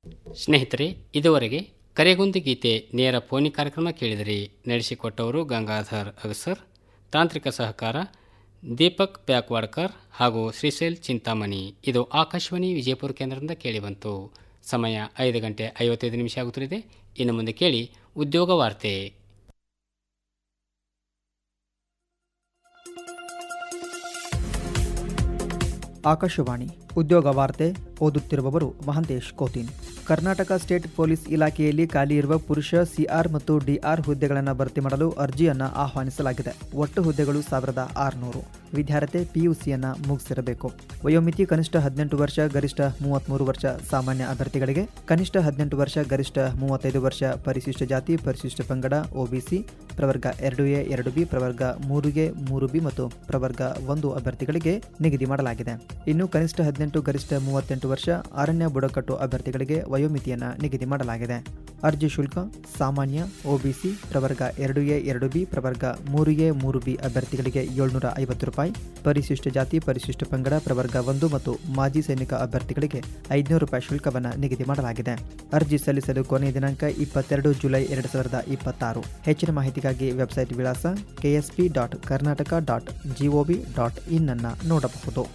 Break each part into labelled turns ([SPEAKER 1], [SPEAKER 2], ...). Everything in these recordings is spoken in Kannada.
[SPEAKER 1] ಸ್ನೇಹಿತರೆ ಇದುವರೆಗೆ ಕರೆಗೊಂದು ಗೀತೆ ನೇರ ಫೋನಿ ಕಾರ್ಯಕ್ರಮ ಕೇಳಿದಿರಿ ನಡೆಸಿಕೊಟ್ಟವರು ಗಂಗಾಧರ್ ಅಗಸರ್ ತಾಂತ್ರಿಕ ಸಹಕಾರ ದೀಪಕ್ ಪ್ಯಾಕ್ವಾಡ್ಕರ್ ಹಾಗೂ ಶ್ರೀಶೈಲ್ ಚಿಂತಾಮಣಿ ಇದು ಆಕಾಶವಾಣಿ ವಿಜಯಪುರ ಕೇಂದ್ರದಿಂದ ಕೇಳಿಬಂತು ಸಮಯ ಐದು ಗಂಟೆ ಐವತ್ತೈದು ನಿಮಿಷ ಆಗುತ್ತಿದೆ ಇನ್ನು ಮುಂದೆ ಕೇಳಿ ಉದ್ಯೋಗ ವಾರ್ತೆ
[SPEAKER 2] ಆಕಾಶವಾಣಿ ಉದ್ಯೋಗ ವಾರ್ತೆ ಓದುತ್ತಿರುವವರು ಮಹಂತೇಶ್ ಕೋತಿನ್ ಕರ್ನಾಟಕ ಸ್ಟೇಟ್ ಪೊಲೀಸ್ ಇಲಾಖೆಯಲ್ಲಿ ಖಾಲಿ ಇರುವ ಪುರುಷ ಸಿಆರ್ ಮತ್ತು ಡಿಆರ್ ಹುದ್ದೆಗಳನ್ನು ಭರ್ತಿ ಮಾಡಲು ಅರ್ಜಿಯನ್ನು ಆಹ್ವಾನಿಸಲಾಗಿದೆ ಒಟ್ಟು ಹುದ್ದೆಗಳು ಸಾವಿರದ ಆರುನೂರು ವಿದ್ಯಾರ್ಥಿ ಪಿಯುಸಿಯನ್ನು ಮುಗಿಸಿರಬೇಕು ವಯೋಮಿತಿ ಕನಿಷ್ಠ ಹದಿನೆಂಟು ವರ್ಷ ಗರಿಷ್ಠ ಮೂವತ್ತ್ಮೂರು ವರ್ಷ ಸಾಮಾನ್ಯ ಅಭ್ಯರ್ಥಿಗಳಿಗೆ ಕನಿಷ್ಠ ಹದಿನೆಂಟು ವರ್ಷ ಗರಿಷ್ಠ ಮೂವತ್ತೈದು ವರ್ಷ ಪರಿಶಿಷ್ಟ ಜಾತಿ ಪರಿಶಿಷ್ಟ ಪಂಗಡ ಒಬಿಸಿ ಪ್ರವರ್ಗ ಎರಡು ಎ ಎರಡು ಬಿ ಪ್ರವರ್ಗ ಮೂರು ಎ ಮೂರು ಬಿ ಮತ್ತು ಪ್ರವರ್ಗ ಒಂದು ಅಭ್ಯರ್ಥಿಗಳಿಗೆ ನಿಗದಿ ಮಾಡಲಾಗಿದೆ ಇನ್ನು ಕನಿಷ್ಠ ಹದಿನೆಂಟು ಗರಿಷ್ಠ ಮೂವತ್ತೆಂಟು ವರ್ಷ ಅರಣ್ಯ ಬುಡಕಟ್ಟು ಅಭ್ಯರ್ಥಿಗಳಿಗೆ ವಯೋಮಿತಿಯನ್ನು ನಿಗದಿ ಮಾಡಲಾಗಿದೆ ಅರ್ಜಿ ಶುಲ್ಕ ಸಾಮಾನ್ಯ ಒಬಿಸಿ ಪ್ರವರ್ಗ ಎರಡು ಎ ಎರಡು ಬಿ ಪ್ರವರ್ಗ ಮೂರು ಎ ಮೂರು ಬಿ ಅಭ್ಯರ್ಥಿಗಳಿಗೆ ಏಳ್ನೂರ ಐವತ್ತು ರೂಪಾಯಿ ಪರಿಶಿಷ್ಟ ಜಾತಿ ಪರಿಶಿಷ್ಟ ಪಂಗಡ ಪ್ರವರ್ಗ ಒಂದು ಮತ್ತು ಮಾಜಿ ಸೈನಿಕ ಅಭ್ಯರ್ಥಿಗಳಿಗೆ ಐದುನೂರು ರೂಪಾಯಿ ಶುಲ್ಕವನ್ನು ನಿಗದಿ ಮಾಡಲಾಗಿದೆ ಅರ್ಜಿ ಸಲ್ಲಿಸಲು ಕೊನೆಯ ದಿನಾಂಕ ಇಪ್ಪತ್ತೆರಡು ಜುಲೈ ಎರಡು ಸಾವಿರದ ಇಪ್ಪತ್ತಾರು ಹೆಚ್ಚಿನ ಮಾಹಿತಿಗಾಗಿ ವೆಬ್ಸೈಟ್ ವಿಳಾಸ KSP dot Karnataka dot gov dot in ಅನ್ನು ನೋಡಬಹುದು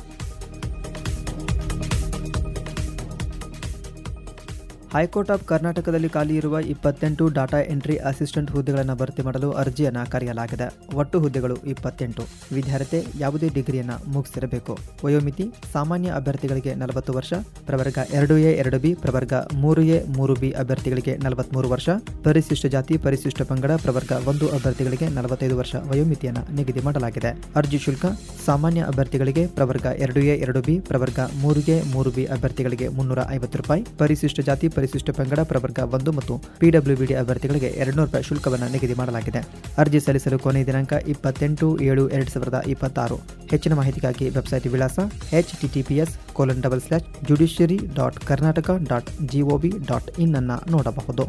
[SPEAKER 2] ಹೈಕೋರ್ಟ್ ಆಫ್ ಕರ್ನಾಟಕದಲ್ಲಿ ಖಾಲಿ ಇರುವ ಇಪ್ಪತ್ತೆಂಟು ಡಾಟಾ ಎಂಟ್ರಿ ಅಸಿಸ್ಟೆಂಟ್ ಹುದ್ದೆಗಳನ್ನು ಭರ್ತಿ ಮಾಡಲು ಅರ್ಜಿಯನ್ನು ಕರೆಯಲಾಗಿದೆ ಒಟ್ಟು ಹುದ್ದೆಗಳು ಇಪ್ಪತ್ತೆಂಟು ವಿದ್ಯಾರ್ಥಿ ಯಾವುದೇ ಡಿಗ್ರಿಯನ್ನು ಮುಗಿಸಿರಬೇಕು ವಯೋಮಿತಿ ಸಾಮಾನ್ಯ ಅಭ್ಯರ್ಥಿಗಳಿಗೆ ನಲವತ್ತು ವರ್ಷ ಪ್ರವರ್ಗ ಎರಡು ಎ ಎರಡು ಬಿ ಪ್ರವರ್ಗ ಮೂರು ಎ ಮೂರು ಬಿ ಅಭ್ಯರ್ಥಿಗಳಿಗೆ ನಲವತ್ಮೂರು ವರ್ಷ ಪರಿಶಿಷ್ಟ ಜಾತಿ ಪರಿಶಿಷ್ಟ ಪಂಗಡ ಪ್ರವರ್ಗ ಒಂದು ಅಭ್ಯರ್ಥಿಗಳಿಗೆ ನಲವತ್ತೈದು ವರ್ಷ ವಯೋಮಿತಿಯನ್ನು ನಿಗದಿ ಮಾಡಲಾಗಿದೆ ಅರ್ಜಿ ಶುಲ್ಕ ಸಾಮಾನ್ಯ ಅಭ್ಯರ್ಥಿಗಳಿಗೆ ಪ್ರವರ್ಗ ಎರಡು ಎ ಎರಡು ಬಿ ಪ್ರವರ್ಗ ಮೂರು ಎ ಮೂರು ಬಿ ಅಭ್ಯರ್ಥಿಗಳಿಗೆ ಮುನ್ನೂರ ಐವತ್ತು ರೂಪಾಯಿ ಪರಿಶಿಷ್ಟ ಜಾತಿ ಪರಿಶಿಷ್ಟ ಪಂಗಡ ಪ್ರವರ್ಗ ಒಂದು ಮತ್ತು ಪಿಡಬ್ಲ್ಯೂಬಿಡಿ ಅಭ್ಯರ್ಥಿಗಳಿಗೆ ಎರಡುನೂರು ರೂಪಾಯಿ ಶುಲ್ಕವನ್ನು ನಿಗದಿ ಮಾಡಲಾಗಿದೆ ಅರ್ಜಿ ಸಲ್ಲಿಸಲು ಕೊನೆಯ ದಿನಾಂಕ ಇಪ್ಪತ್ತೆಂಟು ಏಳು ಎರಡು ಸಾವಿರದ ಇಪ್ಪತ್ತಾರು ಹೆಚ್ಚಿನ ಮಾಹಿತಿಗಾಗಿ ವೆಬ್ಸೈಟ್ ವಿಳಾಸ H T T P S colon double slash judiciary dot Karnataka dot gov dot in ಅನ್ನು ನೋಡಬಹುದು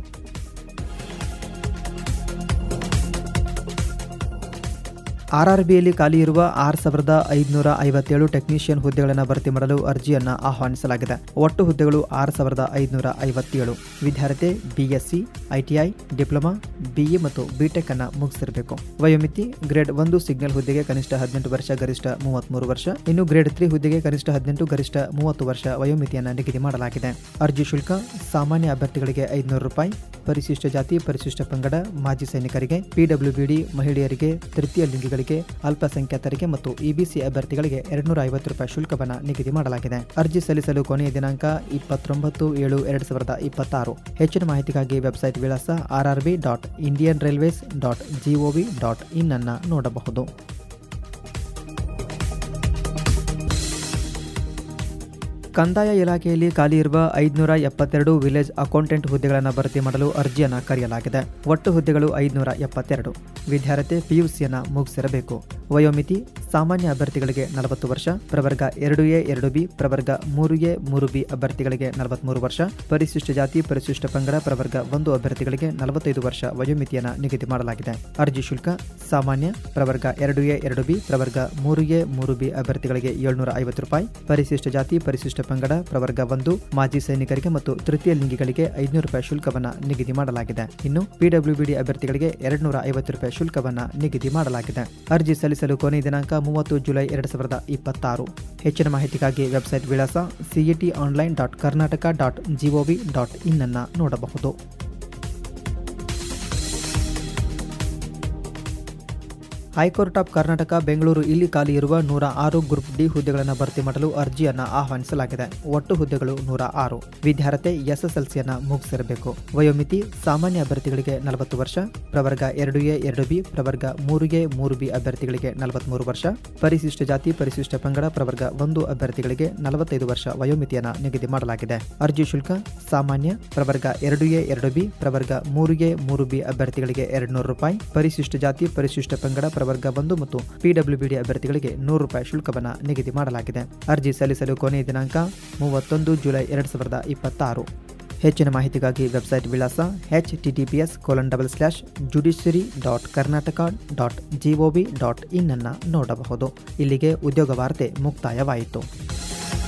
[SPEAKER 2] ಆರ್ಆರ್ಬಿಯಲ್ಲಿ ಖಾಲಿ ಇರುವ ಆರು ಸಾವಿರದ ಐದುನೂರ ಐವತ್ತೇಳು ಟೆಕ್ನಿಷಿಯನ್ ಹುದ್ದೆಗಳನ್ನು ಭರ್ತಿ ಮಾಡಲು ಅರ್ಜಿಯನ್ನು ಆಹ್ವಾನಿಸಲಾಗಿದೆ ಒಟ್ಟು ಹುದ್ದೆಗಳು ಆರು ಸಾವಿರದ ಐದುನೂರ ಐವತ್ತೇಳು ವಿದ್ಯಾರ್ಥಿ ಬಿಎಸ್ಸಿ ಐಟಿಐ ಡಿಪ್ಲೊಮಾ ಬಿಇ ಮತ್ತು ಬಿಟೆಕ್ ಅನ್ನು ಮುಗಿಸಿರಬೇಕು ವಯೋಮಿತಿ ಗ್ರೇಡ್ ಒಂದು ಸಿಗ್ನಲ್ ಹುದ್ದೆಗೆ ಕನಿಷ್ಠ ಹದಿನೆಂಟು ವರ್ಷ ಗರಿಷ್ಠ ಮೂವತ್ಮೂರು ವರ್ಷ ಇನ್ನು ಗ್ರೇಡ್ ತ್ರೀ ಹುದ್ದೆಗೆ ಕನಿಷ್ಠ ಹದಿನೆಂಟು ಗರಿಷ್ಠ ಮೂವತ್ತು ವರ್ಷ ವಯೋಮಿತಿಯನ್ನು ನಿಗದಿ ಮಾಡಲಾಗಿದೆ ಅರ್ಜಿ ಶುಲ್ಕ ಸಾಮಾನ್ಯ ಅಭ್ಯರ್ಥಿಗಳಿಗೆ ಐದುನೂರು ರೂಪಾಯಿ ಪರಿಶಿಷ್ಟ ಜಾತಿ ಪರಿಶಿಷ್ಟ ಪಂಗಡ ಮಾಜಿ ಸೈನಿಕರಿಗೆ ಪಿಡಬ್ಲ್ಯೂಬಿಡಿ ಮಹಿಳೆಯರಿಗೆ ತೃತೀಯ ಲಿಂಗಿಗಳಿಗೆ ಅಲ್ಪಸಂಖ್ಯಾತರಿಗೆ ಮತ್ತು ಇಬಿಸಿ ಅಭ್ಯರ್ಥಿಗಳಿಗೆ ಎರಡ್ನೂರ ಐವತ್ತು ರೂಪಾಯಿ ಶುಲ್ಕವನ್ನು ನಿಗದಿ ಮಾಡಲಾಗಿದೆ ಅರ್ಜಿ ಸಲ್ಲಿಸಲು ಕೊನೆಯ ದಿನಾಂಕ ಇಪ್ಪತ್ತೊಂಬತ್ತು ಏಳು ಎರಡು ಸಾವಿರದ ಇಪ್ಪತ್ತಾರು ಹೆಚ್ಚಿನ ಮಾಹಿತಿಗಾಗಿ ವೆಬ್ಸೈಟ್ ವಿಳಾಸ RRB dot Indian railways dot gov dot in ಅನ್ನು ನೋಡಬಹುದು ಕಂದಾಯ ಇಲಾಖೆಯಲ್ಲಿ ಖಾಲಿ ಇರುವ ಐದುನೂರ ಎಪ್ಪತ್ತೆರಡು ವಿಲೇಜ್ ಅಕೌಂಟೆಂಟ್ ಹುದ್ದೆಗಳನ್ನು ಭರ್ತಿ ಮಾಡಲು ಅರ್ಜಿಯನ್ನು ಕರೆಯಲಾಗಿದೆ ಒಟ್ಟು ಹುದ್ದೆಗಳು ಐದುನೂರ ಎಪ್ಪತ್ತೆರಡು ವಿದ್ಯಾರ್ಥಿ ಪಿಯುಸಿಯನ್ನು ಮುಗಿಸಿರಬೇಕು ವಯೋಮಿತಿ ಸಾಮಾನ್ಯ ಅಭ್ಯರ್ಥಿಗಳಿಗೆ ನಲವತ್ತು ವರ್ಷ ಪ್ರವರ್ಗ ಎರಡು ಎ ಎರಡು ಬಿ ಪ್ರವರ್ಗ ಮೂರು ಎ ಮೂರು ಬಿ ಅಭ್ಯರ್ಥಿಗಳಿಗೆ ನಲವತ್ಮೂರು ವರ್ಷ ಪರಿಶಿಷ್ಟ ಜಾತಿ ಪರಿಶಿಷ್ಟ ಪಂಗಡ ಪ್ರವರ್ಗ ಒಂದು ಅಭ್ಯರ್ಥಿಗಳಿಗೆ ನಲವತ್ತೈದು ವರ್ಷ ವಯೋಮಿತಿಯನ್ನು ನಿಗದಿ ಮಾಡಲಾಗಿದೆ ಅರ್ಜಿ ಶುಲ್ಕ ಸಾಮಾನ್ಯ ಪ್ರವರ್ಗ ಎರಡು ಎ ಎರಡು ಬಿ ಪ್ರವರ್ಗ ಮೂರು ಎ ಮೂರು ಬಿ ಅಭ್ಯರ್ಥಿಗಳಿಗೆ ಏಳ್ನೂರ ಐವತ್ತು ರೂಪಾಯಿ ಪರಿಶಿಷ್ಟ ಜಾತಿ ಪರಿಶಿಷ್ಟ ಪಂಗಡ ಪ್ರವರ್ಗ ಒಂದು ಮಾಜಿ ಸೈನಿಕರಿಗೆ ಮತ್ತು ತೃತೀಯ ಲಿಂಗಿಗಳಿಗೆ ಐದುನೂರು ರೂಪಾಯಿ ಶುಲ್ಕವನ್ನು ನಿಗದಿ ಮಾಡಲಾಗಿದೆ ಇನ್ನು ಪಿಡಬ್ಲ್ಯೂಬಿಡಿ ಅಭ್ಯರ್ಥಿಗಳಿಗೆ ಎರಡ್ನೂರ ಐವತ್ತು ರೂಪಾಯಿ ಶುಲ್ಕವನ್ನು ನಿಗದಿ ಮಾಡಲಾಗಿದೆ ಅರ್ಜಿ ಸಲ್ಲಿಸಲು ಕೊನೆಯ ದಿನಾಂಕ ಮೂವತ್ತು ಜುಲೈ ಎರಡು ಸಾವಿರದ ಇಪ್ಪತ್ತಾರು ಹೆಚ್ಚಿನ ಮಾಹಿತಿಗಾಗಿ ವೆಬ್ಸೈಟ್ ವಿಳಾಸ CET online dot Karnataka dot gov dot in ಅನ್ನು ನೋಡಬಹುದು ಹೈಕೋರ್ಟ್ ಆಫ್ ಕರ್ನಾಟಕ ಬೆಂಗಳೂರು ಇಲ್ಲಿ ಖಾಲಿ ಇರುವ ನೂರ ಆರು ಗ್ರೂಪ್ ಡಿ ಹುದ್ದೆಗಳನ್ನು ಭರ್ತಿ ಮಾಡಲು ಅರ್ಜಿಯನ್ನು ಆಹ್ವಾನಿಸಲಾಗಿದೆ ಒಟ್ಟು ಹುದ್ದೆಗಳು ನೂರ ಆರು ವಿದ್ಯಾರ್ಥಿ ಎಸ್ಎಸ್ಎಲ್ಸಿಯನ್ನು ಮುಗಿಸಿರಬೇಕು ವಯೋಮಿತಿ ಸಾಮಾನ್ಯ ಅಭ್ಯರ್ಥಿಗಳಿಗೆ ನಲವತ್ತು ವರ್ಷ ಪ್ರವರ್ಗ ಎರಡು ಎ ಎರಡು ಬಿ ಪ್ರವರ್ಗ ಮೂರು ಎ ಮೂರು ಬಿ ಅಭ್ಯರ್ಥಿಗಳಿಗೆ ನಲವತ್ಮೂರು ವರ್ಷ ಪರಿಶಿಷ್ಟ ಜಾತಿ ಪರಿಶಿಷ್ಟ ಪಂಗಡ ಪ್ರವರ್ಗ ಒಂದು ಅಭ್ಯರ್ಥಿಗಳಿಗೆ ನಲವತ್ತೈದು ವರ್ಷ ವಯೋಮಿತಿಯನ್ನು ನಿಗದಿ ಮಾಡಲಾಗಿದೆ ಅರ್ಜಿ ಶುಲ್ಕ ಸಾಮಾನ್ಯ ಪ್ರವರ್ಗ ಎರಡು ಎ ಎರಡು ಬಿ ಪ್ರವರ್ಗ ಮೂರು ಎ ಮೂರು ಬಿ ಅಭ್ಯರ್ಥಿಗಳಿಗೆ ಎರಡ್ನೂರು ರೂಪಾಯಿ ಪರಿಶಿಷ್ಟ ಜಾತಿ ಪರಿಶಿಷ್ಟ ಪಂಗಡ ಪ್ರವರ್ಗ ಒಂದು ಮತ್ತು ಪಿಡಬ್ಲ್ಯೂಬಿಡಿ ಅಭ್ಯರ್ಥಿಗಳಿಗೆ ನೂರು ರೂಪಾಯಿ ಶುಲ್ಕವನ್ನು ನಿಗದಿ ಮಾಡಲಾಗಿದೆ ಅರ್ಜಿ ಸಲ್ಲಿಸಲು ಕೊನೆಯ ದಿನಾಂಕ ಮೂವತ್ತೊಂದು ಜುಲೈ ಎರಡು ಸಾವಿರದ ಇಪ್ಪತ್ತಾರು ಹೆಚ್ಚಿನ ಮಾಹಿತಿಗಾಗಿ ವೆಬ್ಸೈಟ್ ವಿಳಾಸ H T T P S colon double slash judiciary dot Karnataka dot gov dot in ಅನ್ನು ನೋಡಬಹುದು ಇಲ್ಲಿಗೆ ಉದ್ಯೋಗ ವಾರ್ತೆ ಮುಕ್ತಾಯವಾಯಿತು